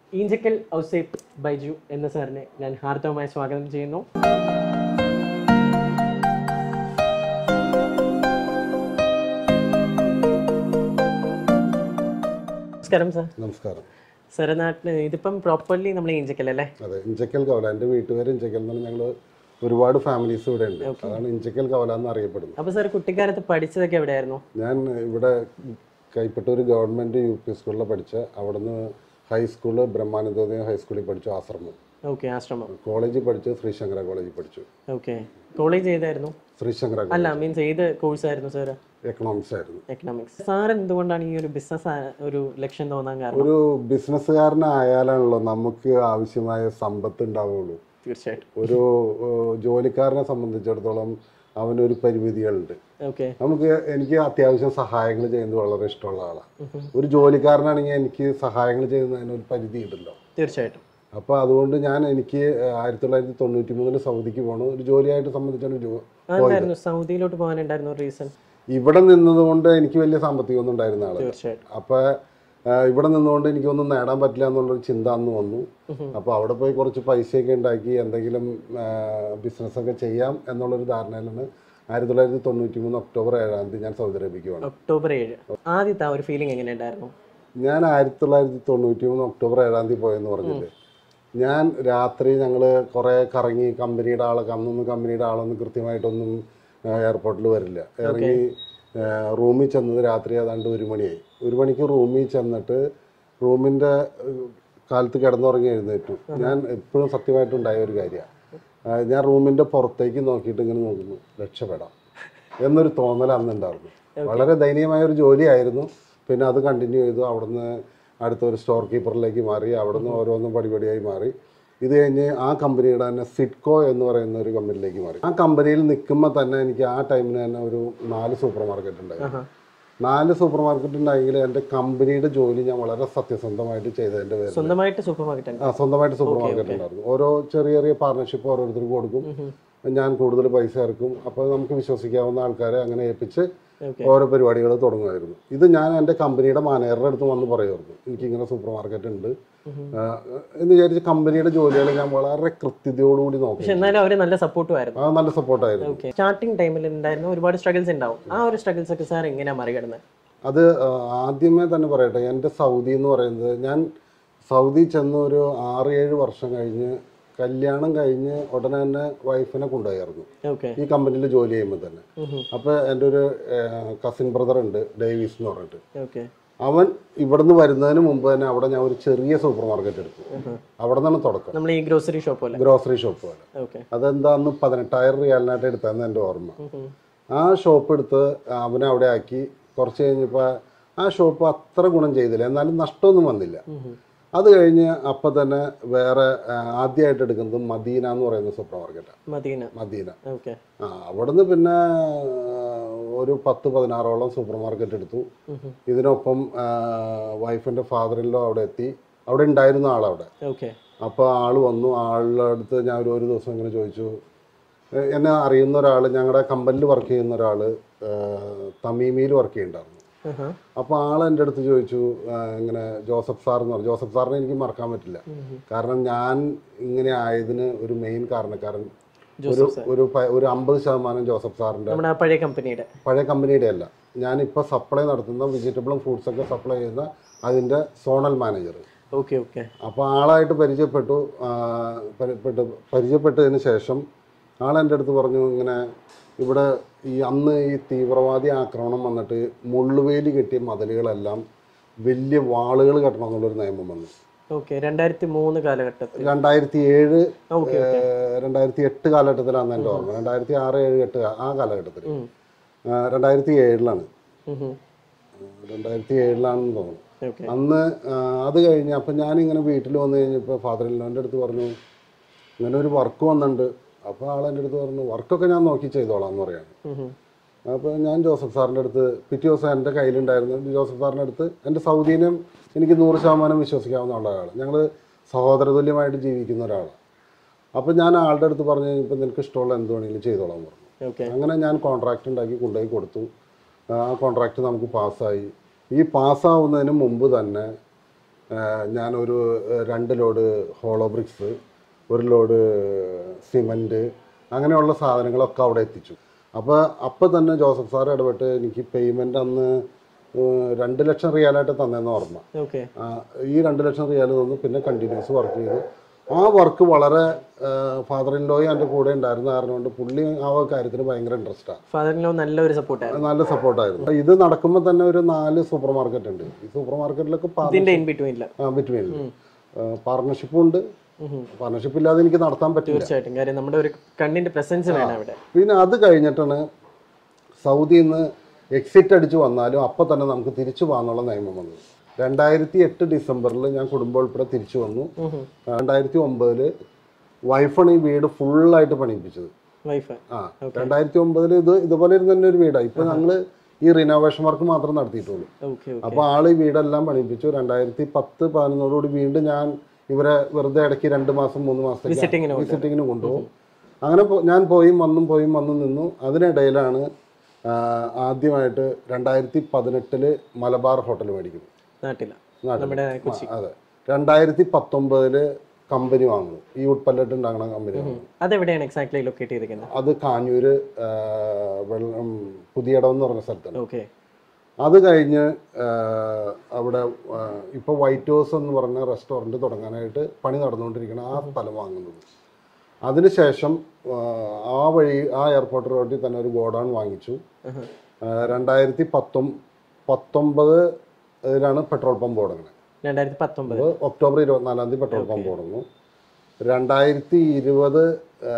ഈഞ്ചക്കൽ ഔസേപ്പ് ബൈജു എന്ന സാറിനെ ഞാൻ ഹാർദവമായി സ്വാഗതം ചെയ്യുന്നു നമസ്കാരം സാർ നമസ്കാരം സാറ് നാട്ടിൽ ഇതിപ്പം പ്രോപ്പർലി നമ്മൾ ഈഞ്ചക്കൽ അല്ലേ അതെ ഇഞ്ചക്കൽ കവല എൻ്റെ വീട്ടുപേര് ഇഞ്ചക്കൽ എന്നാണ് ഞങ്ങൾ ഒരുപാട് ഫാമിലീസ് ഇവിടെ ഉണ്ട് അതാണ് ഇഞ്ചക്കൽ കവല എന്ന് അറിയപ്പെടുന്നത് അപ്പോൾ സാർ കുട്ടിക്കാലത്ത് പഠിച്ചതൊക്കെ എവിടെയായിരുന്നു ഞാൻ ഇവിടെ കൈപ്പറ്റൂർ ഗവൺമെൻറ് യു പി സ്കൂളിൽ പഠിച്ച അവിടുന്ന് ഹൈസ്കൂള് ബ്രഹ്മാനന്ദോദയം ഹൈസ്കൂളിൽ പഠിച്ചു ആശ്രമം ഓക്കെ ആശ്രമം കോളേജിൽ പഠിച്ചു ശ്രീശങ്കര കോളേജിൽ പഠിച്ചു ഓക്കെ കോളേജ് ചെയ്തായിരുന്നു ശ്രീശങ്കര അല്ല മീൻസ് ഏത് കോഴ്സായിരുന്നു സാർ എക്കണോമിക്സ് ആയിരുന്നു എക്കണോമിക്സ് സാർ എന്തുകൊണ്ടാണ് ഈ ഒരു ബിസിനസ് ഒരു ലക്ഷ്യം തോന്നാൻ കാരണം ഒരു ബിസിനസ്സുകാരനായാലാണല്ലോ നമുക്ക് ആവശ്യമായ സമ്പത്ത് ഉണ്ടാവുള്ളൂ തീർച്ചയായിട്ടും ഒരു ഏഹ്, ജോലിക്കാരനെ സംബന്ധിച്ചിടത്തോളം അവനൊരു പരിമിതികളുണ്ട് ഓക്കെ നമുക്ക് എനിക്ക് അത്യാവശ്യം സഹായങ്ങൾ ചെയ്യുന്നത് വളരെ ഇഷ്ടമുള്ള ആളാണ് ഒരു ജോലിക്കാരനാണെങ്കിൽ എനിക്ക് സഹായങ്ങൾ ചെയ്യുന്നതിന് ഒരു പരിധി ഉണ്ടല്ലോ തീർച്ചയായിട്ടും അപ്പോൾ അതുകൊണ്ട് ഞാൻ എനിക്ക് ആയിരത്തി തൊള്ളായിരത്തി തൊണ്ണൂറ്റി മൂന്നിൽ സൗദിക്ക് പോകണം ഒരു ജോലിയായിട്ട് സംബന്ധിച്ചാണ് ജോ അതെന്തായിരുന്നു സൗദിയിലോട്ട് പോകാനുണ്ടായിരുന്നു റീസൺ ഇവിടെ നിന്നതുകൊണ്ട് എനിക്ക് വലിയ സാമ്പത്തികമൊന്നും ഉണ്ടായിരുന്ന ആളല്ല തീർച്ചയായിട്ടും അപ്പോൾ ഇവിടെ നിന്നുകൊണ്ട് എനിക്കൊന്നും നേടാൻ പറ്റില്ല എന്നുള്ളൊരു ചിന്ത അന്ന് വന്നു അപ്പോൾ അവിടെ പോയി കുറച്ച് പൈസയൊക്കെ ഉണ്ടാക്കി എന്തെങ്കിലും ബിസിനസ്സൊക്കെ ചെയ്യാം എന്നുള്ളൊരു ധാരണയിലാണ് ആയിരത്തി തൊള്ളായിരത്തി തൊണ്ണൂറ്റി മൂന്ന് ഒക്ടോബർ ഏഴാം തീയതി ഞാൻ സൗദി അറേബ്യക്ക് വേണം ഒക്ടോബർ ഏഴ് ആദ്യത്തെ ആ ഒരു ഫീലിംഗ് എങ്ങനെയുണ്ടായിരുന്നു ഞാൻ ആയിരത്തി തൊള്ളായിരത്തി തൊണ്ണൂറ്റി മൂന്ന് ഒക്ടോബർ ഏഴാം തീയതി പോയെന്ന് പറഞ്ഞില്ലേ ഞാൻ രാത്രി ഞങ്ങൾ കുറേ കറങ്ങി കമ്പനിയുടെ ആളൊക്കെ അന്നൊന്നും കമ്പനിയുടെ ആളൊന്നും കൃത്യമായിട്ടൊന്നും എയർപോർട്ടിൽ വരില്ല ഇറങ്ങി റൂമിൽ ചെന്നത് രാത്രി ഏതാണ്ട് ഒരു മണിയായി ഒരു മണിക്ക് റൂമിൽ ചെന്നിട്ട് റൂമിൻ്റെ കാലത്ത് കിടന്നുറങ്ങി എഴുന്നേറ്റു ഞാൻ എപ്പോഴും സത്യമായിട്ടുണ്ടായ ഒരു കാര്യമാണ് ഞാൻ റൂമിൻ്റെ പുറത്തേക്ക് നോക്കിയിട്ട് ഇങ്ങനെ നോക്കുന്നു രക്ഷപ്പെടാം എന്നൊരു തോന്നൽ അന്നുണ്ടായിരുന്നു വളരെ ദയനീയമായ ഒരു ജോലിയായിരുന്നു പിന്നെ അത് കണ്ടിന്യൂ ചെയ്തു അവിടുന്ന് അടുത്ത ഒരു സ്റ്റോർ കീപ്പറിലേക്ക് മാറി അവിടുന്ന് ഓരോന്നും പടിപടിയായി മാറി ഇത് കഴിഞ്ഞ് ആ കമ്പനിയുടെ തന്നെ സിഡ്കോ എന്ന് പറയുന്ന ഒരു കമ്പനിയിലേക്ക് മാറി ആ കമ്പനിയിൽ നിൽക്കുമ്പോൾ തന്നെ എനിക്ക് ആ ടൈമിന് തന്നെ ഒരു നാല് സൂപ്പർ മാർക്കറ്റ് ഉണ്ടായിരുന്നു ആഹാ. നാല് സൂപ്പർ മാർക്കറ്റ് ഉണ്ടെങ്കിൽ എൻ്റെ കമ്പനിയുടെ ജോലി ഞാൻ വളരെ സത്യസന്ധമായിട്ട് ചെയ്തതിൻ്റെ പേര് സ്വന്തമായിട്ട് സൂപ്പർ മാർക്കറ്റ് ഉണ്ട് ആ സ്വന്തമായിട്ട് സൂപ്പർ മാർക്കറ്റ് ഉണ്ടായിരുന്നു ഓരോ ചെറിയ ചെറിയ പാർട്ണർഷിപ്പ് ഓരോരുത്തർക്ക് കൊടുക്കും ഞാൻ കൂടുതൽ പൈസ ഇറക്കും അപ്പോൾ നമുക്ക് വിശ്വസിക്കാവുന്ന ആൾക്കാരെ അങ്ങനെ ഏൽപ്പിച്ച് ഓക്കെ ഓരോ പരിപാടികൾ തുടങ്ങുമായിരുന്നു ഇത് ഞാൻ എൻ്റെ കമ്പനിയുടെ മാനേജറുടെ അടുത്ത് വന്ന് പറയുമായിരുന്നു എനിക്കിങ്ങനെ സൂപ്പർ മാർക്കറ്റ് ഉണ്ട് ആ, എന്ന് വിചാരിച്ച് കമ്പനിയുടെ ജോലികൾ ഞാൻ വളരെ കൃത്യതയോടുകൂടി നോക്കും പക്ഷെ എന്നാലും അവർ നല്ല സപ്പോർട്ടും ആയിരുന്നു ആ നല്ല സപ്പോർട്ടായിരുന്നു ഓക്കെ സ്റ്റാർട്ടിംഗ് ടൈമിൽ ഉണ്ടായിരുന്ന ഒരുപാട് സ്ട്രഗിൾസ് ഉണ്ടാവും ആ ഒരു സ്ട്രഗിൾസ് ഒക്കെ സാർ എങ്ങനെയാണ് മറികടന്നത് അത് ആ, ആദ്യമേ തന്നെ പറയട്ടെ എൻ്റെ സൗദി എന്ന് പറയുന്നത് ഞാൻ സൗദി ചെന്ന് ഒരു ആറ് ഏഴ് വർഷം കഴിഞ്ഞ് കല്യാണം കഴിഞ്ഞ് ഉടനെ തന്നെ വൈഫിനെ കൊണ്ടുപോയായിരുന്നു ഓക്കെ ഈ കമ്പനിയിൽ ജോലി ചെയ്യുമ്പോൾ തന്നെ അപ്പോൾ എൻ്റെ ഒരു കസിൻ ബ്രദർ ഉണ്ട് ഡേവിസ് എന്ന് പറഞ്ഞിട്ട് ഓക്കെ അവൻ ഇവിടുന്ന് വരുന്നതിന് മുമ്പ് തന്നെ അവിടെ ഞാൻ ഒരു ചെറിയ സൂപ്പർ മാർക്കറ്റ് എടുത്തു അവിടെ നിന്നാണ് തുടക്കം നമ്മൾ ഈ ഗ്രോസറി ഷോപ്പ് പോലെ ഗ്രോസറി ഷോപ്പ് പോലെ ഓക്കെ അതെന്താ അന്ന് പതിനെട്ടായിരം റിയാലിനായിട്ട് എടുത്തതെന്ന് എൻ്റെ ഓർമ്മ ആ ഷോപ്പ് എടുത്ത് അവനെ അവിടെ ആക്കി കുറച്ച് കഴിഞ്ഞപ്പോൾ ആ ഷോപ്പ് അത്ര ഗുണം ചെയ്തില്ല എന്നാലും നഷ്ടമൊന്നും വന്നില്ല അത് കഴിഞ്ഞ് അപ്പം തന്നെ വേറെ ആ, ആദ്യമായിട്ട് എടുക്കുന്നത് മദീന എന്ന് പറയുന്ന സൂപ്പർ മാർക്കറ്റാണ് മദീന മദീന ഓക്കെ ആ അവിടുന്ന് പിന്നെ ആ, ഒരു പത്ത് പതിനാറോളം സൂപ്പർ മാർക്കറ്റ് എടുത്തു ഇതിനൊപ്പം വൈഫിൻ്റെ ഫാദറിലോ അവിടെ എത്തി അവിടെ ഉണ്ടായിരുന്ന ആളവിടെ ഓക്കെ അപ്പോൾ ആൾ വന്നു ആളുടെ അടുത്ത് ഞാൻ ഒരു ഒരു ദിവസം ഇങ്ങനെ ചോദിച്ചു "എ- എന്നെ അറിയുന്ന ഒരാൾ ഞങ്ങളുടെ കമ്പനിയിൽ വർക്ക് ചെയ്യുന്ന ഒരാൾ തമീമിയിൽ വർക്ക് ചെയ്യുന്നുണ്ടായിരുന്നു അപ്പോൾ ആൾ എൻ്റെ അടുത്ത് ചോദിച്ചു ആ, ഇങ്ങനെ ജോസഫ് സാർ എന്ന് പറഞ്ഞു ജോസഫ് സാറിനെ എനിക്ക് മറക്കാൻ പറ്റില്ല കാരണം ഞാൻ ഇങ്ങനെ ആയതിന് ഒരു മെയിൻ കാരണക്കാരൻ ഒരു ഒരു പ- ഒരു അമ്പത് ശതമാനം ജോസഫ് സാറിൻ്റെ നമ്മുടെ ആ പഴയ കമ്പനിയുടെ പഴയ കമ്പനിയുടെ അല്ല ഞാനിപ്പോൾ സപ്ലൈ നടത്തുന്ന വെജിറ്റബിളും ഫ്രൂട്ട്സൊക്കെ സപ്ലൈ ചെയ്യുന്ന അതിൻ്റെ സോണൽ മാനേജർ ഓക്കെ ഓക്കെ അപ്പോൾ ആളായിട്ട് പരിചയപ്പെട്ടു ആ, പരിചയപ്പെട്ട് പരിചയപ്പെട്ടതിന് ശേഷം ആൾ എൻ്റെ അടുത്ത് പറഞ്ഞു ഇങ്ങനെ ഇവിടെ ഈ അന്ന് ഈ തീവ്രവാദി ആക്രമണം വന്നിട്ട് മുള്ളുവേലി കെട്ടിയ മതിലുകളെല്ലാം വലിയ വാളുകൾ കെട്ടണം എന്നുള്ളൊരു നിയമം വന്നു ഓക്കെ രണ്ടായിരത്തി മൂന്ന് കാലഘട്ടത്തിൽ രണ്ടായിരത്തി ഏഴ് ഓക്കെ ഓക്കെ രണ്ടായിരത്തി എട്ട് കാലഘട്ടത്തിലാണ് എൻ്റെ ഓർമ്മ രണ്ടായിരത്തി ആറ് ഏഴ് എട്ട് ആ കാലഘട്ടത്തിൽ ആ, രണ്ടായിരത്തി ഏഴിലാണ് രണ്ടായിരത്തി ഏഴിലാണെന്ന് തോന്നുന്നു ഓക്കെ അന്ന് ആ, അത് കഴിഞ്ഞ് അപ്പം ഞാനിങ്ങനെ വീട്ടിൽ വന്നു കഴിഞ്ഞപ്പോൾ ഫാദറിൽ എൻ്റെ അടുത്ത് പറഞ്ഞു ഇങ്ങനെ ഒരു വർക്ക് വന്നിട്ടുണ്ട് അപ്പോൾ ആൾ എൻ്റെ അടുത്ത് പറഞ്ഞു വർക്കൊക്കെ ഞാൻ നോക്കി ചെയ്തോളാം എന്ന് പറയാണ് അപ്പോൾ ഞാൻ ജോസഫ് സാറിൻ്റെ അടുത്ത് പിറ്റേ ദിവസം എൻ്റെ കയ്യിലുണ്ടായിരുന്നു ജോസഫ് സാറിൻ്റെ അടുത്ത് എൻ്റെ സൗദീനം എനിക്ക് നൂറ് ശതമാനം വിശ്വസിക്കാവുന്ന ഒരാളാണ് ഞങ്ങൾ സഹോദരതുല്യമായിട്ട് ജീവിക്കുന്ന ഒരാളാണ് അപ്പോൾ ഞാൻ ആളുടെ അടുത്ത് പറഞ്ഞു കഴിഞ്ഞപ്പോൾ നിനക്ക് ഇഷ്ടമുള്ള എന്ത് വേണമെങ്കിലും ചെയ്തോളാം പറഞ്ഞു ഓക്കെ അങ്ങനെ ഞാൻ കോൺട്രാക്റ്റ് ഉണ്ടാക്കി കൊണ്ടുപോയി കൊടുത്തു ആ കോൺട്രാക്റ്റ് നമുക്ക് പാസ്സായി ഈ പാസ്സാവുന്നതിന് മുമ്പ് തന്നെ ഞാനൊരു ഏഹ്, രണ്ട് ലോഡ് ഹോളോ ബ്രിക്സ് ഒരു ലോഡ് സിമൻറ്റ് അങ്ങനെയുള്ള സാധനങ്ങളൊക്കെ അവിടെ എത്തിച്ചു അപ്പോൾ അപ്പോൾ തന്നെ ജോസഫ് സാർ ഇടപെട്ട് എനിക്ക് പേയ്മെൻ്റ് അന്ന് ഏഹ്, രണ്ട് ലക്ഷം റിയാലായിട്ട് തന്നതെന്ന് ഓർമ്മ ഓക്കെ ആ, ഈ രണ്ട് ലക്ഷം റിയാൽ തന്നു പിന്നെ കണ്ടിന്യൂസ് വർക്ക് ചെയ്തു ആ വർക്ക് വളരെ ഫാദർ ഇൻ ലോയും എൻ്റെ കൂടെ ഉണ്ടായിരുന്ന കാരണം കൊണ്ട് പുള്ളി ആ കാര്യത്തിന് ഭയങ്കര ഇൻട്രസ്റ്റാണ് ഫാദറിനോ നല്ലൊരു സപ്പോർട്ടായിരുന്നു നല്ല സപ്പോർട്ടായിരുന്നു ഇത് നടക്കുമ്പോൾ തന്നെ ഒരു നാല് സൂപ്പർ മാർക്കറ്റ് ഉണ്ട് ഈ സൂപ്പർ മാർക്കറ്റിലൊക്കെ ഇതിന്റെ ഇൻ ബിറ്റ്വീനില്ല ബിറ്റ്വീനിൽ പാർട്ണർഷിപ്പും ഉണ്ട് പാർട്ണർഷിപ്പ് ഇല്ലാതെ എനിക്ക് നടത്താൻ പറ്റില്ല തീർച്ചയായിട്ടും കാര്യം നമ്മുടെ ഒരു കണ്ണിന്റെ പ്രസൻസ് വേണം അവിടെ പിന്നെ അത് കഴിഞ്ഞിട്ടാണ് സൗദിയിൽ നിന്ന് എക്സിറ്റ് അടിച്ച് വന്നാലും അപ്പം തന്നെ നമുക്ക് തിരിച്ചു പോകാന്നുള്ള നിയമം വന്നത് രണ്ടായിരത്തി എട്ട് ഡിസംബറിൽ ഞാൻ കുടുംബം ഉൾപ്പെടെ തിരിച്ചു വന്നു രണ്ടായിരത്തി ഒമ്പതിൽ വൈഫാണ് ഈ വീട് ഫുള്ളായിട്ട് പണിയിപ്പിച്ചത് വൈഫ് ആ രണ്ടായിരത്തി ഒമ്പതിൽ ഇത് ഇതുപോലെ ഇരുന്ന് തന്നെ ഒരു വീടാണ് ഇപ്പൊ ഞങ്ങള് ഈ റിനോവേഷൻ വർക്ക് മാത്രം നടത്തിയിട്ടുള്ളൂ ഓക്കെ അപ്പൊ ആള് ഈ വീടെല്ലാം പണിയിപ്പിച്ചു രണ്ടായിരത്തി പത്ത് പതിനൊന്നോടുകൂടി വീണ്ടും ഞാൻ ഇവരെ വെറുതെ ഇടയ്ക്ക് രണ്ട് മാസം മൂന്ന് മാസത്തേക്ക് വിസിറ്റിങ്ങിന് വിസിറ്റിങ്ങിന് കൊണ്ടുപോകും അങ്ങനെ പോ- ഞാൻ പോയും വന്നും പോയും വന്നും നിന്നു അതിനിടയിലാണ് ആ, ആദ്യമായിട്ട് രണ്ടായിരത്തി പതിനെട്ടില് മലബാർ ഹോട്ടൽ മേടിക്കുന്നത് നാട്ടില നാട്ടില്. നമ്മുടെ കൊച്ചി ആ, അതെ രണ്ടായിരത്തി പത്തൊമ്പതില് കമ്പനി വാങ്ങുന്നു ഈ ഉൾപ്പല്ലറ്റ് ഉണ്ടാക്കണ കമ്പനി വാങ്ങുന്നു അതെവിടെയാണ് എക്സാക്ട്ലി ലൊക്കേറ്റ് ചെയ്തിരിക്കുന്നത് അത് കാഞ്ഞൂര് ആ, വെള്ളം പുതിയടം എന്ന് പറഞ്ഞ സ്ഥലത്താണ് ഓക്കെ അത് കഴിഞ്ഞ് ആ, അവിടെ ഇപ്പോൾ വൈറ്റ് ഹൗസ് എന്ന് പറഞ്ഞ റെസ്റ്റോറൻറ്റ് തുടങ്ങാനായിട്ട് പണി നടന്നുകൊണ്ടിരിക്കുന്ന ആ സ്ഥലം വാങ്ങുന്നത് അതിനുശേഷം ആ, ആ വഴി ആ എയർപോർട്ട് റോഡിൽ തന്നെ ഒരു ഗോഡൗൺ വാങ്ങിച്ചു ആ, രണ്ടായിരത്തി പത്തൊ പത്തൊമ്പത് ഇതിലാണ് പെട്രോൾ പമ്പ് തുടങ്ങുന്നത് രണ്ടായിരത്തി പത്തൊമ്പത് അത് ഒക്ടോബർ ഇരുപത്തിനാലാം തീയതി പെട്രോൾ പമ്പ് തുടങ്ങുന്നു രണ്ടായിരത്തി ഇരുപത് ആ,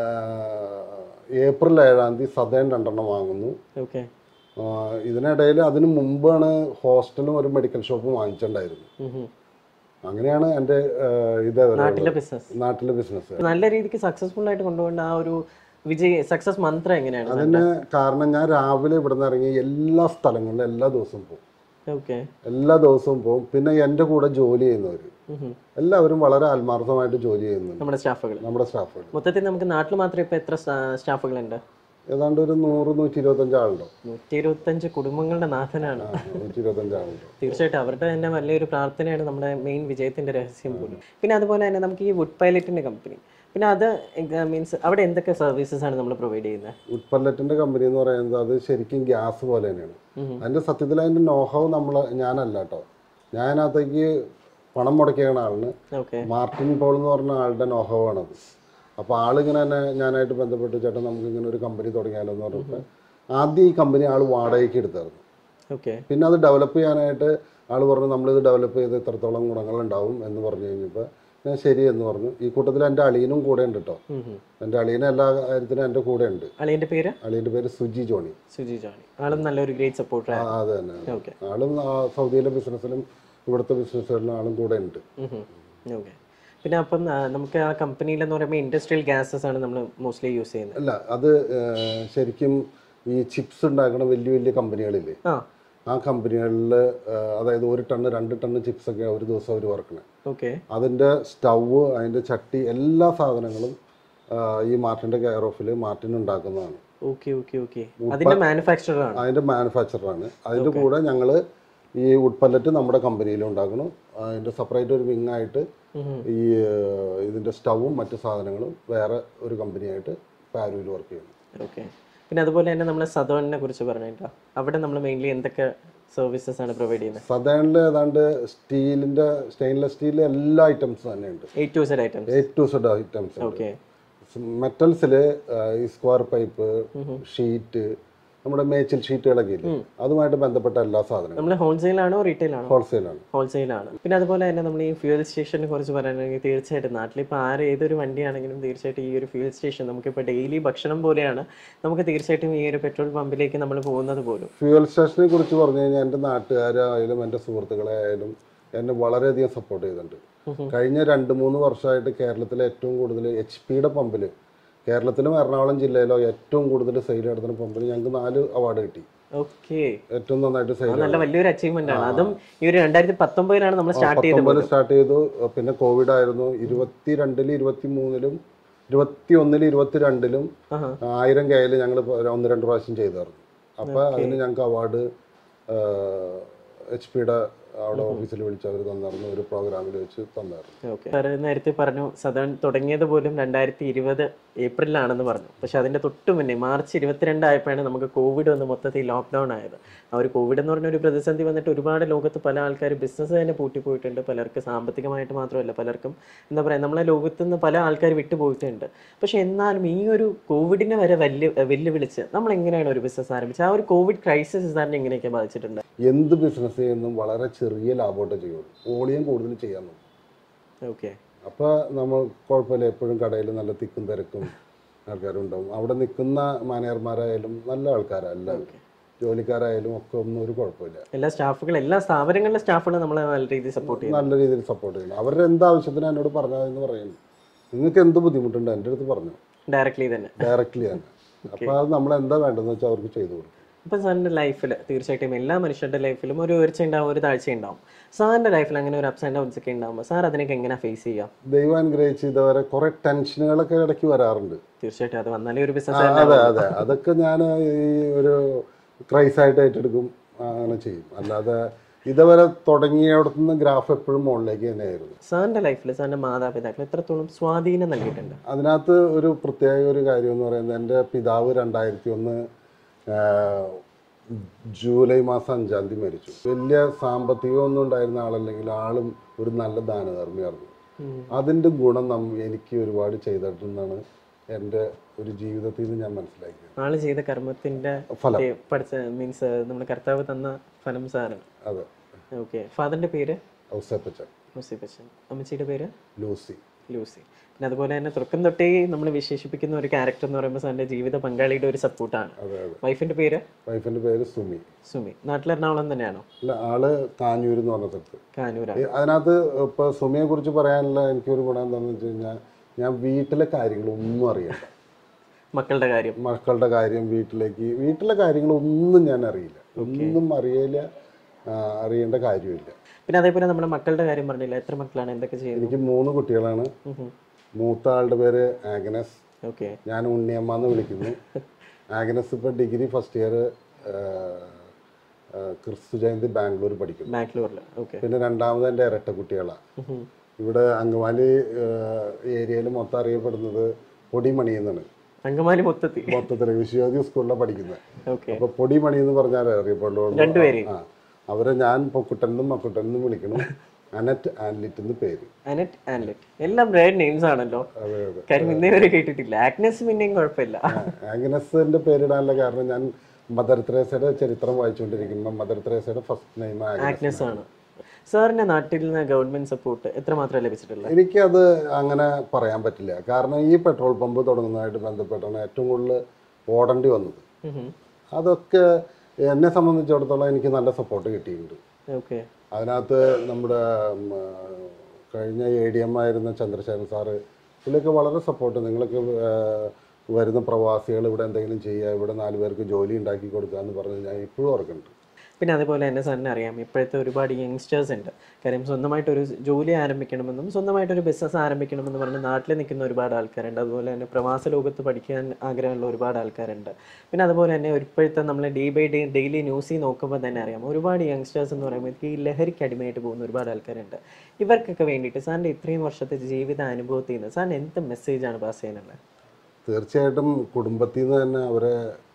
ഏപ്രിൽ ഏഴാം തീയതി സദേൺ രണ്ടെണ്ണം വാങ്ങുന്നു ഓക്കെ ആ, ഇതിനിടയിൽ അതിന് മുമ്പാണ് ഹോസ്റ്റലും ഒരു മെഡിക്കൽ ഷോപ്പും വാങ്ങിച്ചിട്ടുണ്ടായിരുന്നു അങ്ങനെയാണ് എൻ്റെ ആ, ഇത് നാട്ടിലെ ബിസിനസ് നാട്ടിലെ ബിസിനസ് നല്ല രീതിക്ക് സക്സസ്ഫുൾ ആയിട്ട് കൊണ്ടുപോകേണ്ട ആ ഒരു വിജയ് സക്സസ് മന്ത്രം എങ്ങനെയാണ് അതിന് കാരണം ഞാൻ രാവിലെ ഇവിടെ നിന്ന് ഇറങ്ങി എല്ലാ സ്ഥലങ്ങളിലും എല്ലാ ദിവസവും പോകും ഓക്കെ എല്ലാ ദിവസവും പോകും പിന്നെ എൻ്റെ കൂടെ ജോലി ചെയ്യുന്നവർ എല്ലാവരും വളരെ ആത്മാർത്ഥമായിട്ട് ജോലി ചെയ്യുന്നുണ്ട് നമ്മുടെ സ്റ്റാഫുകൾ നമ്മുടെ സ്റ്റാഫുകൾ മൊത്തത്തിൽ നമുക്ക് നാട്ടിൽ മാത്രം ഇപ്പൊ എത്ര സ്റ്റാഫുകളുണ്ട് ഏതാണ്ട് ഒരു നൂറ് നൂറ്റി ഇരുപത്തഞ്ച് ആളുണ്ടോ നൂറ്റി ഇരുപത്തഞ്ച് കുടുംബങ്ങളുടെ നാഥനാണ് ആ, നൂറ്റി ഇരുപത്തഞ്ച് ആളുണ്ടോ തീർച്ചയായിട്ടും അവരുടെ തന്നെ വലിയൊരു പ്രാർത്ഥനയാണ് നമ്മുടെ മെയിൻ വിജയത്തിന്റെ രഹസ്യം പോലും പിന്നെ അതുപോലെ തന്നെ നമുക്ക് ഈ വുഡ് പൈലറ്റിന്റെ കമ്പനി പിന്നെ അത് മീൻസ് അവിടെ എന്തൊക്കെ സർവീസസ് ആണ് നമ്മൾ പ്രൊവൈഡ് ചെയ്യുന്നത് ഉട്പല്ലറ്റിന്റെ കമ്പനി എന്ന് പറയുന്നത് അത് ശരിക്കും ഗ്യാസ് പോലെ തന്നെയാണ് അതിന്റെ സത്യത്തിൽ അതിന്റെ നോഹവ് നമ്മൾ ഞാനല്ല കേട്ടോ ഞാൻ അതിനകത്തേക്ക് പണം മുടക്കിയാണ് ആളിന് ഓക്കെ മാർട്ടിൻ പോൾ എന്ന് പറഞ്ഞ ആളുടെ നോഹവ് ആണത് അപ്പോൾ ആളിങ്ങനെ തന്നെ ഞാനായിട്ട് ബന്ധപ്പെട്ട് ചേട്ടൻ നമുക്ക് ഇങ്ങനെ ഒരു കമ്പനി തുടങ്ങിയാലോ എന്ന് പറഞ്ഞപ്പോൾ ആദ്യം ഈ കമ്പനി ആൾ വാടകയ്ക്ക് എടുത്തായിരുന്നു ഓക്കെ പിന്നെ അത് ഡെവലപ്പ് ചെയ്യാനായിട്ട് ആൾ പറഞ്ഞു നമ്മളിത് ഡെവലപ്പ് ചെയ്ത് ഇത്രത്തോളം ഗുണങ്ങളുണ്ടാവും എന്ന് പറഞ്ഞു കഴിഞ്ഞപ്പോൾ ഞാൻ ശരി എന്ന് പറഞ്ഞു ഈ കൂട്ടത്തിൽ എൻ്റെ അളിയനും കൂടെ ഉണ്ട് കേട്ടോ എൻ്റെ അളിയനും എല്ലാ കാര്യത്തിനും എൻ്റെ കൂടെ ഉണ്ട് അളിയന്റെ പേര് അളിയൻ്റെ പേര് സുജി ജോണി സുജി ജോണി ആളും നല്ലൊരു ഗ്രേറ്റ് സപ്പോർട്ടർ ആ, അത് തന്നെ ഓക്കെ ആളും ആ, സൗദിയിലെ ബിസിനസ്സിലും ഇവിടുത്തെ ബിസിനസ്സുകളിലും ആളും കൂടെ ഉണ്ട് ഓക്കെ പിന്നെ അപ്പം ആ, നമുക്ക് ആ കമ്പനിയിലെന്ന് പറയുമ്പോൾ ഇൻഡസ്ട്രിയൽ ഗ്യാസസ് ആണ് നമ്മൾ മോസ്റ്റ്ലി യൂസ് ചെയ്യുന്നത് അല്ല അത് ഏഹ്, ശരിക്കും ഈ ചിപ്സ് ഉണ്ടാക്കുന്ന വലിയ വലിയ കമ്പനികളില്ലേ ആ ആ കമ്പനികളിൽ അതായത് ഒരു ടണ്ണ് രണ്ട് ടണ്ണ് ചിപ്സ് ഒക്കെ ഒരു ദിവസം അവർ വറക്കണേ ഓക്കെ അതിൻ്റെ സ്റ്റൗവ് അതിൻ്റെ ചട്ടി എല്ലാ സാധനങ്ങളും ആ, ഈ മാർട്ടിൻ്റെ കെയർ ഓഫിൽ മാർട്ടിൻ ഉണ്ടാക്കുന്നതാണ് ഓക്കെ ഓക്കെ ഓക്കെ അതിന്റെ മാനുഫാക്ചറർ ആണ് അതിൻ്റെ മാനുഫാക്ചറാണ് അതിൻ്റെ കൂടെ ഞങ്ങൾ ഈ വുഡ് പല്ലറ്റ് നമ്മുടെ കമ്പനിയിൽ ഉണ്ടാക്കണം അതിൻ്റെ സെപ്പറേറ്റ് ഒരു വിങ് ആയിട്ട് ഈ ഏഹ്, ഇതിൻ്റെ സ്റ്റൗവും മറ്റു സാധനങ്ങളും വേറെ ഒരു കമ്പനിയായിട്ട് പാരൂരിൽ വർക്ക് ചെയ്യുന്നു ഓക്കെ പിന്നെ അതുപോലെ തന്നെ നമ്മൾ സദോണിനെ കുറിച്ച് പറഞ്ഞിട്ടോ അവിടെ നമ്മൾ മെയിൻലി എന്തൊക്കെ സർവീസസ് ആണ് പ്രൊവൈഡ് ചെയ്യുന്നത് സദേണിൽ ഏതാണ്ട് സ്റ്റീലിൻ്റെ സ്റ്റെയിൻലെസ് സ്റ്റീലിലെ എല്ലാ ഐറ്റംസും തന്നെയുണ്ട് A to Z items A to Z items ഉണ്ട് ഓക്കെ മെറ്റൽസിൽ ഈ സ്ക്വയർ പൈപ്പ് ഷീറ്റ് നമ്മുടെ മേച്ചിൽ ഷീറ്റുകളൊക്കെ ഇല്ലേ അതുമായിട്ട് ബന്ധപ്പെട്ട എല്ലാ സാധനങ്ങളും നമ്മൾ ഹോൾസെയിൽ ആണോ റീറ്റെയിൽ ആണോ ഹോൾസെയിലാണ് ഹോൾസെയിൽ ആണ് പിന്നെ അതുപോലെ തന്നെ നമ്മൾ ഈ ഫ്യൂൽ സ്റ്റേഷനെ കുറിച്ച് പറയുകയാണെങ്കിൽ തീർച്ചയായിട്ടും നാട്ടിലിപ്പോൾ ആര് ഏതൊരു വണ്ടിയാണെങ്കിലും തീർച്ചയായിട്ടും ഈ ഒരു ഫ്യൂൽ സ്റ്റേഷൻ നമുക്കിപ്പോൾ ഡെയിലി ഭക്ഷണം പോലെയാണ് നമുക്ക് തീർച്ചയായിട്ടും ഈ ഒരു പെട്രോൾ പമ്പിലേക്ക് നമ്മൾ പോകുന്നത് പോലും ഫ്യൂവൽ സ്റ്റേഷനെ കുറിച്ച് പറഞ്ഞു കഴിഞ്ഞാൽ എൻ്റെ നാട്ടുകാരായാലും എൻ്റെ സുഹൃത്തുക്കളെ ആയാലും എന്നെ വളരെയധികം സപ്പോർട്ട് ചെയ്തിട്ടുണ്ട് കഴിഞ്ഞ രണ്ട് മൂന്ന് വർഷമായിട്ട് കേരളത്തിലെ ഏറ്റവും കൂടുതൽ എച്ച് പിയുടെ പമ്പിൽ കേരളത്തിലും എറണാകുളം ജില്ലയിലോ ഏറ്റവും കൂടുതൽ സെയിൽ നടത്തുന്ന പമ്പിൽ ഞങ്ങൾക്ക് നാല് അവാർഡ് കിട്ടി ഓക്കെ ഏറ്റവും നന്നായിട്ട് സെയിൽ നല്ല വലിയൊരു അച്ചീവ്മെന്റ് ആണ് അതും ഈ ഒരു രണ്ടായിരത്തി പത്തൊമ്പതിലാണ് നമ്മൾ സ്റ്റാർട്ട് ചെയ്തത് പത്തൊമ്പതിൽ സ്റ്റാർട്ട് ചെയ്തു പിന്നെ കോവിഡ് ആയിരുന്നു ഇരുപത്തി രണ്ടിലും ഇരുപത്തി മൂന്നിലും ഇരുപത്തി ഒന്നിലും ഇരുപത്തിരണ്ടിലും ആഹാ. ആയിരം കയ്യിൽ ഞങ്ങൾ ഒന്ന് രണ്ട് പ്രാവശ്യം ചെയ്തായിരുന്നു അപ്പോൾ അതിന് ഞങ്ങൾക്ക് അവാർഡ് എച്ച് പിയുടെ അവിടെ ഓഫീസിൽ വിളിച്ച് അവർ തന്നായിരുന്നു ഒരു പ്രോഗ്രാമിൽ വെച്ച് തന്നായിരുന്നു ഓക്കെ സാർ നേരത്തെ പറഞ്ഞു സദൺ തുടങ്ങിയത് പോലും രണ്ടായിരത്തി ഇരുപത് ഏപ്രിലാണെന്ന് പറഞ്ഞു പക്ഷെ അതിന്റെ തൊട്ട് മുന്നേ മാർച്ച് ഇരുപത്തിരണ്ട് ആയപ്പോഴാണ് നമുക്ക് കോവിഡ് വന്ന് മൊത്തത്തിൽ ലോക്ക്ഡൗൺ ആയത് ആ ഒരു കോവിഡ് എന്ന് പറഞ്ഞ ഒരു പ്രതിസന്ധി വന്നിട്ട് ഒരുപാട് ലോകത്ത് പല ആൾക്കാർ ബിസിനസ് തന്നെ പൂട്ടിപ്പോയിട്ടുണ്ട് പലർക്ക് സാമ്പത്തികമായിട്ട് മാത്രമല്ല പലർക്കും എന്താ പറയുക നമ്മളെ ലോകത്ത് നിന്ന് പല ആൾക്കാർ വിട്ടുപോയിട്ടുണ്ട് പക്ഷെ എന്നാലും ഈ ഒരു കോവിഡിനെ വരെ വെല്ലു വെല്ലുവിളിച്ച് നമ്മൾ എങ്ങനെയാണ് ഒരു ബിസിനസ് ആരംഭിച്ചത് ആ ഒരു കോവിഡ് ക്രൈസിസ് സാറിനെ എങ്ങനെയൊക്കെ ബാധിച്ചിട്ടുണ്ട് എന്ത് ബിസിനസ് ചെയ്യുന്നതും വളരെ ചെറിയ ലാഭമായിട്ട് ചെയ്യുള്ളൂ വോളിയം കൂടുതൽ ചെയ്യാൻ നോക്കും ഓക്കെ അപ്പോൾ നമ്മൾ കുഴപ്പമില്ല എപ്പോഴും കടയിൽ നല്ല തിക്കും തിരക്കും ആൾക്കാരുണ്ടാവും അവിടെ നിൽക്കുന്ന മാനേജർമാരായാലും നല്ല ആൾക്കാരാണ് എല്ലാവരും ജോലിക്കാരായാലും ഒക്കെ ഒന്നും ഒരു കുഴപ്പമില്ല എല്ലാ സ്റ്റാഫുകളും എല്ലാ സ്ഥാപനങ്ങളിലെ സ്റ്റാഫുകളും നമ്മളെ നല്ല രീതിയിൽ സപ്പോർട്ട് ചെയ്യും നല്ല രീതിയിൽ സപ്പോർട്ട് ചെയ്യണം അവരുടെ എന്ത് ആവശ്യത്തിന് എന്നോട് പറഞ്ഞാൽ എന്ന് പറയുന്നു നിങ്ങൾക്ക് എന്ത് ബുദ്ധിമുട്ടുണ്ട് എൻ്റെ അടുത്ത് പറഞ്ഞു ഡയറക്ട്ലി തന്നെ ഡയറക്റ്റ്ലി തന്നെ അപ്പോൾ അത് നമ്മൾ എന്താ വേണ്ടതെന്ന് വെച്ചാൽ അവർക്ക് ചെയ്തു കൊടുക്കും ഇപ്പം സാറിൻ്റെ ലൈഫിൽ തീർച്ചയായിട്ടും എല്ലാ മനുഷ്യരുടെ ലൈഫിലും ഒരു ഉയർച്ച ഉണ്ടാവും ഒരു താഴ്ച ഉണ്ടാവും സാറിൻ്റെ ലൈഫിൽ അങ്ങനെ ഒരു അപ്സ് ആൻഡ് ഡൗൺസ് ഒക്കെ ഉണ്ടാകുമ്പോൾ സാർ അതിനൊക്കെ എങ്ങനെ ഫേസ് ചെയ്യാം ദൈവം അനുഗ്രഹിച്ച് ഇതുവരെ കുറേ ടെൻഷനുകളൊക്കെ ഇടയ്ക്ക് വരാറുണ്ട് തീർച്ചയായിട്ടും അത് വന്നാലേ ഒരു ആ, ബിസിനസ് അതെ അതെ അതൊക്കെ ഞാൻ ഈ ഒരു ക്രൈസായിട്ട് ഏറ്റെടുക്കും അങ്ങനെ ചെയ്യും അല്ലാതെ ഇതുവരെ തുടങ്ങിയയിടത്തു നിന്ന് ഗ്രാഫ് എപ്പോഴും മുകളിലേക്ക് തന്നെയായിരുന്നു സാറിൻ്റെ ലൈഫിൽ സാറിൻ്റെ മാതാപിതാക്കൾ എത്രത്തോളം സ്വാധീനം നൽകിയിട്ടുണ്ട് അതിനകത്ത് ഒരു പ്രത്യേക ഒരു കാര്യം എന്ന് പറയുന്നത് എൻ്റെ പിതാവ് രണ്ടായിരത്തി ഒന്ന് ജൂലൈ മാസം അഞ്ചാം തീയതി മരിച്ചു വലിയ സാമ്പത്തികമൊന്നും ഉണ്ടായിരുന്ന ആളല്ലെങ്കിൽ ആളും ഒരു നല്ല ദാനധർമ്മിയായിരുന്നു അതിൻ്റെ ഗുണം നം എനിക്ക് ഒരുപാട് ചെയ്തിട്ടുണ്ടെന്നാണ് എൻ്റെ ഒരു ജീവിതത്തിൽ നിന്ന് ഞാൻ മനസ്സിലാക്കിയത് ആള് ചെയ്ത കർമ്മത്തിന്റെ ഫലം ഏ, പഠിച്ച മീൻസ് നമ്മുടെ കർത്താവ് തന്ന ഫലം സാറാണ് അതെ ഓക്കെ ഫാദറിന്റെ പേര് ഔസേപ്പച്ചൻ ലൂസി ബച്ചൻ അമ്മച്ചിയുടെ പേര് ലൂസി ലൂസി പിന്നെ അതുപോലെ തന്നെ തുടക്കം തൊട്ടേ നമ്മൾ വിശേഷിപ്പിക്കുന്ന ഒരു ക്യാരക്ടർ എന്ന് പറയുമ്പോൾ സാറിന്റെ ജീവിത പങ്കാളിയുടെ ഒരു സപ്പോർട്ടാണ് അതെ അതെ വൈഫിന്റെ പേര് വൈഫിൻ്റെ പേര് സുമി സുമി നാട്ടിൽ എറണാകുളം തന്നെയാണോ അല്ല ആള് കാഞ്ഞൂർ എന്ന് പറഞ്ഞ സ്ഥലത്ത് കാനൂരാണ് ഈ അതിനകത്ത് ഇപ്പോൾ സുമിയെ കുറിച്ച് പറയാനുള്ള എനിക്കൊരു ഗുണം എന്താണെന്ന് വെച്ച് കഴിഞ്ഞാൽ ഞാൻ വീട്ടിലെ കാര്യങ്ങളൊന്നും അറിയണ്ട മക്കളുടെ കാര്യം മക്കളുടെ കാര്യം വീട്ടിലേക്ക് വീട്ടിലെ കാര്യങ്ങളൊന്നും ഞാൻ അറിയില്ല ഒന്നും അറിയില്ല ആ, അറിയേണ്ട കാര്യമില്ല പിന്നെ അതേപോലെ നമ്മുടെ മക്കളുടെ കാര്യം പറഞ്ഞില്ല എത്ര മക്കളാണ് എന്തൊക്കെ ചെയ്യുന്നത് എനിക്ക് മൂന്ന് കുട്ടികളാണ് മൂത്ത ആളുടെ പേര് ആഗ്നസ് ഓക്കെ ഞാൻ ഉണ്ണിയമ്മ എന്ന് വിളിക്കുന്നു ആഗ്നസ് ഇപ്പോൾ ഡിഗ്രി ഫസ്റ്റ് ഇയർ ക്രിസ്തു ജയന്തി ബാംഗ്ലൂർ പഠിക്കുന്നു ബാംഗ്ലൂരിൽ ഓക്കെ പിന്നെ രണ്ടാമത് എൻ്റെ ഇരട്ട കുട്ടികളാണ് ഇവിടെ അങ്കമാലി ഏരിയയിൽ മൊത്തം അറിയപ്പെടുന്നത് പൊടിമണി എന്നാണ് അങ്കമാലി മൊത്തത്തിൽ മൊത്തത്തിൽ വിശ്വജ്യോതി സ്കൂളിലാണ് പഠിക്കുന്നത് ഓക്കെ അപ്പൊ പൊടിമണി എന്ന് പറഞ്ഞാൽ അറിയപ്പെടുള്ളൂ രണ്ടുപേരെയും? ആ അവരെ ഞാൻ പൊക്കുട്ടനെന്നും മക്കുട്ടനെന്നും വിളിക്കണം അനറ്റ് ആൻലിറ്റ് എന്ന് പേര് അനറ്റ് ആൻലെറ്റ് എല്ലാം ബ്രാൻഡ് നെയിംസ് ആണല്ലോ അതെ അതെ കാര്യം ഇന്നേ വരെ കേട്ടിട്ടില്ല ആഗ്നസ് പിന്നെയും കുഴപ്പമില്ല ആഗ്നസിന്റെ പേരിടാനുള്ള കാരണം ഞാൻ മദർ തെരേസയുടെ ചരിത്രം വായിച്ചുകൊണ്ടിരിക്കുമ്പോൾ മദർ തെരേസയുടെ ഫസ്റ്റ് നെയിം ആഗ്നസ് ആഗ്നസ് ആണ് സാറിന്റെ നാട്ടിൽ നിന്ന് ഗവൺമെന്റ് സപ്പോർട്ട് എത്രമാത്രം ലഭിച്ചിട്ടുള്ളത് എനിക്കത് അങ്ങനെ പറയാൻ പറ്റില്ല കാരണം ഈ പെട്രോൾ പമ്പ് തുടങ്ങുന്നതായിട്ട് ബന്ധപ്പെട്ടാണ് ഏറ്റവും കൂടുതൽ ഓടേണ്ടി വന്നത് അതൊക്കെ എന്നെ സംബന്ധിച്ചിടത്തോളം എനിക്ക് നല്ല സപ്പോർട്ട് കിട്ടിയിട്ടുണ്ട് ഓക്കെ അതിനകത്ത് നമ്മുടെ ഉം, ആ, കഴിഞ്ഞ എ ഡി എം ആയിരുന്ന ചന്ദ്രശേഖരൻ സാറ് പുള്ളിയൊക്കെ വളരെ സപ്പോർട്ട് നിങ്ങളൊക്കെ ആ, വരുന്ന പ്രവാസികൾ ഇവിടെ എന്തെങ്കിലും ചെയ്യുക ഇവിടെ നാല് പേർക്ക് ജോലി ഉണ്ടാക്കി കൊടുക്കുക എന്ന് പറഞ്ഞ് ഞാൻ ഇപ്പോഴും ഓർക്കുന്നുണ്ട് പിന്നെ അതുപോലെ തന്നെ സാറിന് അറിയാം ഇപ്പോഴത്തെ ഒരുപാട് യങ്സ്റ്റേഴ്സ് ഉണ്ട് കാര്യം സ്വന്തമായിട്ടൊരു ജോലി ആരംഭിക്കണമെന്നും സ്വന്തമായിട്ടൊരു ബിസിനസ് ആരംഭിക്കണമെന്ന് പറഞ്ഞ് നാട്ടിൽ നിൽക്കുന്ന ഒരുപാട് ആൾക്കാരുണ്ട് അതുപോലെ തന്നെ പ്രവാസ ലോകത്ത് പഠിക്കാൻ ആഗ്രഹമുള്ള ഒരുപാട് ആൾക്കാരുണ്ട് പിന്നെ അതുപോലെ തന്നെ ഇപ്പോഴത്തെ നമ്മൾ ഡേ ബൈ ഡേ ഡെയിലി ന്യൂസിൽ നോക്കുമ്പോൾ തന്നെ അറിയാം ഒരുപാട് യങ്സ്റ്റേഴ്സ് എന്ന് പറയുമ്പോൾ ഈ ലഹരിക്ക് അടിമയായിട്ട് പോകുന്ന ഒരുപാട് ആൾക്കാരുണ്ട് ഇവർക്കൊക്കെ വേണ്ടിയിട്ട് സാറിൻ്റെ ഇത്രയും വർഷത്തെ ജീവിത അനുഭവത്തിൽ നിന്ന് സാറിന് എന്ത് മെസ്സേജാണ് പാസ് ചെയ്യാനുള്ളത് തീർച്ചയായിട്ടും കുടുംബത്തിൽ നിന്ന് തന്നെ അവരെ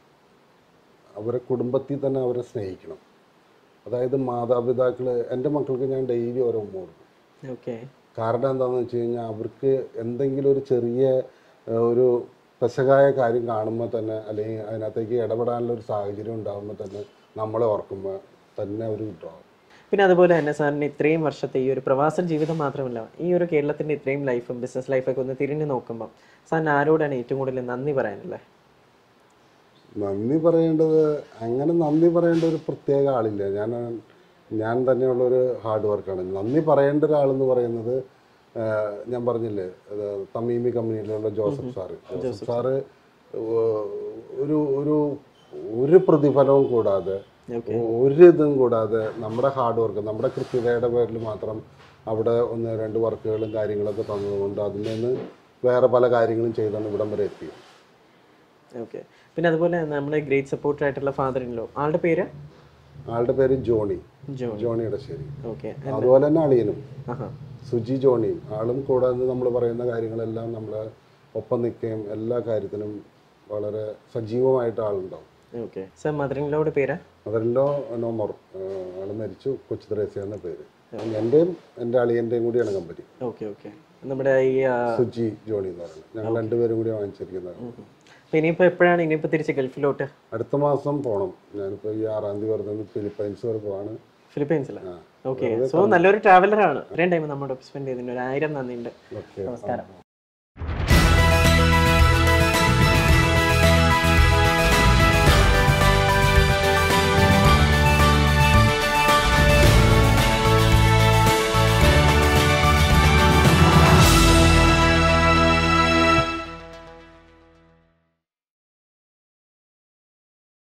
അവരെ കുടുംബത്തിൽ തന്നെ അവരെ സ്നേഹിക്കണം അതായത് മാതാപിതാക്കൾ എൻ്റെ മക്കൾക്ക് ഞാൻ ഡെയിലി ഓരോ ഉമ്മ കൊടുക്കും ഓക്കെ കാരണം എന്താണെന്ന് വെച്ച് കഴിഞ്ഞാൽ അവർക്ക് എന്തെങ്കിലും ഒരു ചെറിയ ഏഹ്, ഒരു പെശകായ കാര്യം കാണുമ്പോൾ തന്നെ അല്ലെങ്കിൽ അതിനകത്തേക്ക് ഇടപെടാനുള്ള ഒരു സാഹചര്യം ഉണ്ടാകുമ്പോൾ തന്നെ നമ്മളെ ഓർക്കുമ്പോൾ തന്നെ അവർ വിട്ടുപോകും പിന്നെ അതുപോലെ തന്നെ സാറിന് ഇത്രയും വർഷത്തെ ഈ ഒരു പ്രവാസ ജീവിതം മാത്രമല്ല ഈ ഒരു കേരളത്തിന്റെ ഇത്രയും ലൈഫും ബിസിനസ് ലൈഫൊക്കെ ഒന്ന് തിരിഞ്ഞു നോക്കുമ്പോൾ സാറിന് ആരോടാണ് ഏറ്റവും കൂടുതൽ നന്ദി പറയാനുള്ളത് നന്ദി പറയേണ്ടത് അങ്ങനെ നന്ദി പറയേണ്ട ഒരു പ്രത്യേക ആളില്ല ഞാൻ ഞാൻ തന്നെയുള്ള ഒരു ഹാർഡ് വർക്കാണ് നന്ദി പറയേണ്ട ഒരാളെന്ന് പറയുന്നത് ആഹ്, ഞാൻ പറഞ്ഞില്ലേ അത് തമീമി കമ്പനിയിലുള്ള ജോസഫ് സാറ് ജോസഫ് സാറ് ഏഹ്, ഒരു ഒരു ഒരു പ്രതിഫലവും കൂടാതെ ഒരു ഇതും കൂടാതെ നമ്മുടെ ഹാർഡ് വർക്ക് നമ്മുടെ കൃത്യതയുടെ പേരിൽ മാത്രം അവിടെ ഒന്ന് രണ്ട് വർക്കുകളും കാര്യങ്ങളൊക്കെ തന്നതുകൊണ്ട് അതിൽ നിന്ന് വേറെ പല കാര്യങ്ങളും ചെയ്താണ് ഇവിടം വരെ എത്തിയത് ഓക്കെ പിന്നെ അതുപോലെ നമ്മുടെ ഗ്രേറ്റ് സപ്പോർട്ടർ ആയിട്ടുള്ള ഫാദർ ഇൻ ലോ ആളുടെ പേര് ആളുടെ പേര് ജോണി ജോണി ജോണിയുടെ ശരി ഓക്കെ അതുപോലെ തന്നെ അളിയനും ആഹാ സുജി ജോണിയും ആളും കൂടെ നിന്ന് നമ്മൾ പറയുന്ന കാര്യങ്ങളെല്ലാം നമ്മളെ ഒപ്പം നിൽക്കുകയും എല്ലാ കാര്യത്തിനും വളരെ സജീവമായിട്ട് ആളുണ്ടാവും ഓക്കെ സർ മദറിൻ്റെ പേരാ അതല്ലോ നോമർ ആൾ മരിച്ചു കൊച്ചു ത്രേസ്യ എന്ന പേര് എൻ്റെയും എൻ്റെ അളിയൻ്റെയും കൂടിയാണ് കമ്പനി ഓക്കെ ഓക്കെ നമ്മുടെ ഈ ആ, സുജി ജോണി എന്ന് പറയുന്നത് ഞങ്ങൾ രണ്ടുപേരും കൂടി വാങ്ങിച്ചിരിക്കുന്നത് അപ്പൊ ഇനിയിപ്പോ എപ്പോഴാണ് ഇനിയിപ്പോ തിരിച്ച് ഗൾഫിലോട്ട് അടുത്ത മാസം പോകണം ഞാനിപ്പോൾ ഈ ആറാം തീയതി വരുന്നത് ഫിലിപ്പൈൻസ് വരെ പോവാണ് ഫിലിപ്പീൻസിലാണ് ആ ഓക്കെ സോ നല്ലൊരു ട്രാവലറാണ് ഇത്രയും ടൈം നമ്മുടെ സ്പെൻഡ് ചെയ്തതിന് ഒരു ആയിരം നന്ദിയുണ്ട് ഓക്കെ നമസ്കാരം